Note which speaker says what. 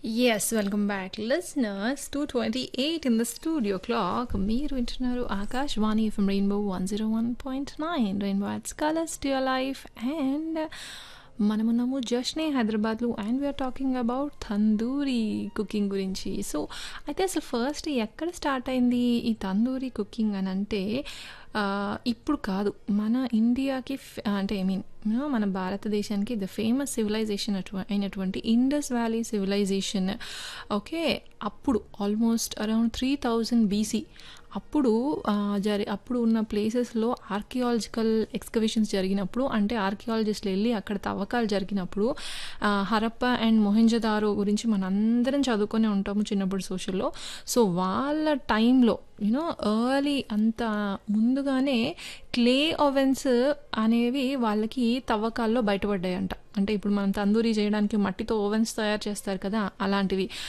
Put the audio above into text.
Speaker 1: Yes, welcome back, listeners. 228 in the studio clock. మీరు వింటున్నారు Akashvani from rainbow one zero one point nine rainbow adds colours to your life and మనమున్నాము జస్నే హైదరాబాద్లో and we're talking about tandoori cooking గురించి so అయితే అసలు first ఎక్కడ start అయింది ఈ తందూరి కుకింగ్ అని అంటే ఆ, ఇప్పుడు కాదు మన ఇండియాకి ఫ్- అంటే ఐ మీన్ మన భారతదేశానికి ద ఫేమస్ సివిలైజేషన్ అటు అయినటువంటి ఇండస్ వ్యాలీ సివిలైజేషన్ ఓకే అప్పుడు almost around three thousand BC అప్పుడు ఆ, జరి అప్పుడు ఉన్న ప్లేసెస్లో ఆర్కియాలజికల్ ఎక్స్కవేషన్స్ జరిగినప్పుడు అంటే ఆర్కియాలజిస్టులు వెళ్ళి అక్కడ తవ్వకాలు జరిగినప్పుడు ఆ, హరప్ప అండ్ మొహెంజదారో గురించి మనందరం చదువుకొని ఉంటాము చిన్నప్పుడు సోషల్లో సో వాళ్ళ టైంలో యూనో ఎర్లీ అంత ముందుగానే క్లే ఓవెన్స్ అనేవి వాళ్ళకి తవ్వకాల్లో బయటపడ్డాయంట అంటే ఇప్పుడు మనం తందూరి చేయడానికి మట్టితో ఓవెన్స్ తయారు చేస్తారు కదా అలాంటివి